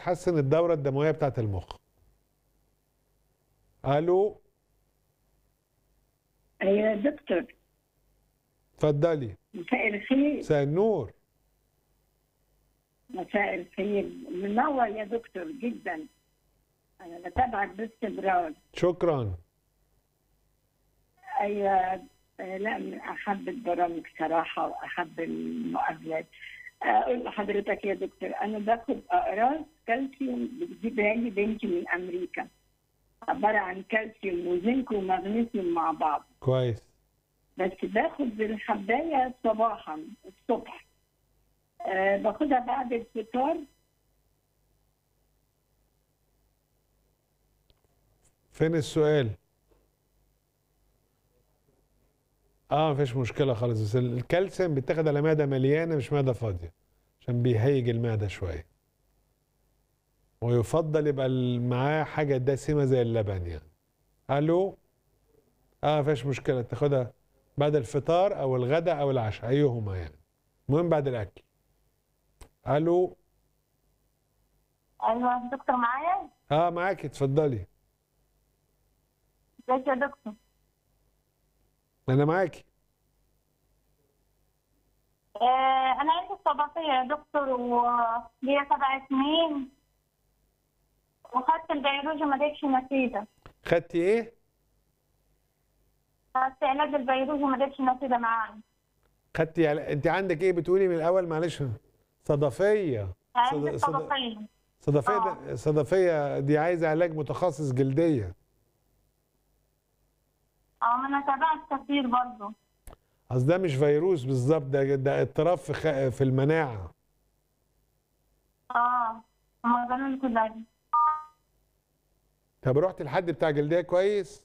تحسن الدوره الدمويه بتاعه المخ الو ايوه يا دكتور اتفضلي مساء الخير مساء النور مساء الخير منور يا دكتور جدا انا بتابعك باستمرار شكرا ايوه آه، لا من احب البرامج صراحه واحب المقابلات اقول لحضرتك يا دكتور انا باخد اقراص كالسيوم بتجيبها لي بنتي من امريكا عباره عن كالسيوم وزنك ومغنيسيوم مع بعض كويس بس باخد الحبايه صباحا الصبح أه باخدها بعد الفطار فين السؤال اه مفيش مشكله خالص بس الكالسيوم بيتاخد على معده مليانه مش معده فاضيه عشان بيهيج المعده شويه ويفضل يبقى ال- معاه حاجه دسمه زي اللبن يعني الو اه مفيش مشكله تاخدها بعد الفطار او الغداء او العشاء ايهما يعني المهم بعد الاكل الو ايوه دكتور معايا اه معاكي اتفضلي ازيك يا دكتور انا معاكي آه انا عندي استضافيه يا دكتور وليا سبع سنين وخدت البيولوجي ما جابش نتيجه خدتي ايه خدت علاج البيولوجي ما جابش نتيجه معايا خدتي على... انت عندك ايه بتقولي من الاول معلش صدفيه عندي صد- صد- استضافيه صدفيه آه. ده- صدفيه دي عايزه علاج متخصص جلديه اه ما انا تابعت كتير برضه اصل ده مش فيروس بالظبط ده ده اضطراب في خ... في المناعه اه هما قالوا لي كده طب رحت لحد بتاع جلديه كويس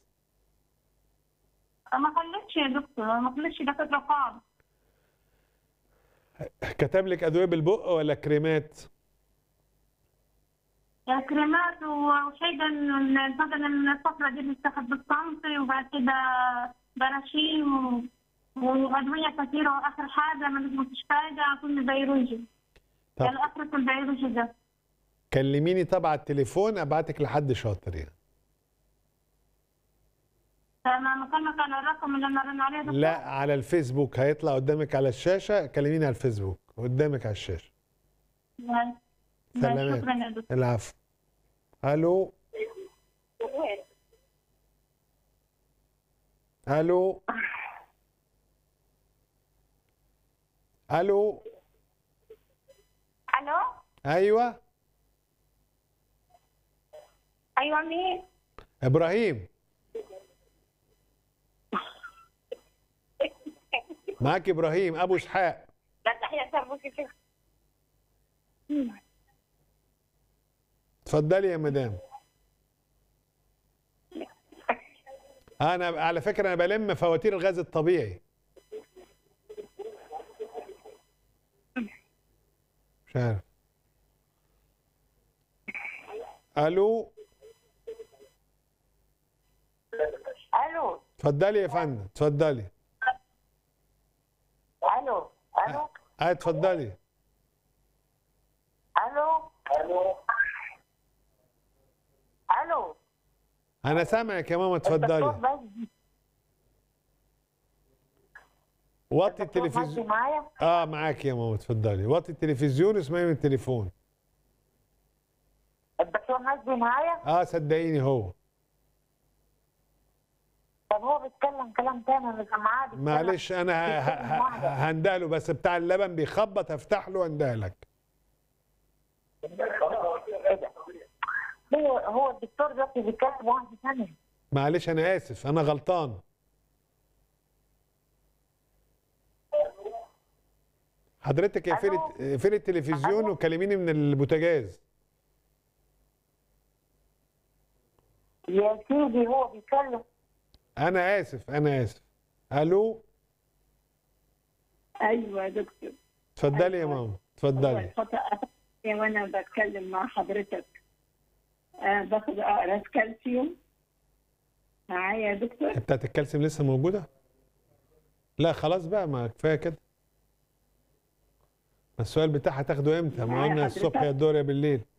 ما خلتش يا دكتور ما خلتش دكاتره خالص كتب لك ادويه بالبق ولا كريمات كريمات وشيء مثلا الفترة دي بتاخد بالصمت وبعد كده براشيم و- وأدوية كثيرة وآخر حاجة ما مش فايدة كل بيروجي طب يعني آخرة البيروجي ده كلميني طبعا على التليفون ابعتك لحد شاطر يعني فأنا مكلمك على الرقم اللي أنا رن عليه ده لا على الفيسبوك هيطلع قدامك على الشاشه كلميني على الفيسبوك قدامك على الشاشه ماشي. سلامات. شكرا يا دكتور العفو الو الو الو ألو ايوه أيوة مين؟ ابراهيم معاك ابراهيم ابو اسحاق لا تحية سربوكي كده اتفضلي يا مدام انا على فكره انا بلم فواتير الغاز الطبيعي مش عارف الو ألو اتفضلي يا فندم اتفضلي ألو ألو اه اتفضلي ألو ألو ألو انا سامعك يا ماما اتفضلي بس وطي التلفزيون معايا اه معاك يا ماما اتفضلي وطي التلفزيون واسمعي من التليفون الدكتور مجدي معايا اه صدقيني هو طب هو بيتكلم كلام تاني مش معاه بيتكلم- معلش انا ه- ه- ه- هندهله بس بتاع اللبن بيخبط هفتح له واندهلك ايه ده؟ هو هو الدكتور دلوقتي بيتكلم واحد ثاني معلش انا اسف انا غلطان حضرتك اقفلي ألو؟ اقفلي التلفزيون ألو؟ وكلميني من البوتاجاز يا سيدي هو بيتكلم انا اسف انا اسف الو ايوه يا دكتور اتفضلي يا أيوة. ماما هو اتفضلي الخطا وانا بتكلم مع حضرتك آه باخد اقراص كالسيوم معايا يا دكتور بتاعت الكالسيوم لسه موجوده لا خلاص بقى ما كفايه كده ما السؤال بتاعها تاخده امتى ما معايا قلنا حضرتك. الصبح يا الظهر يا بالليل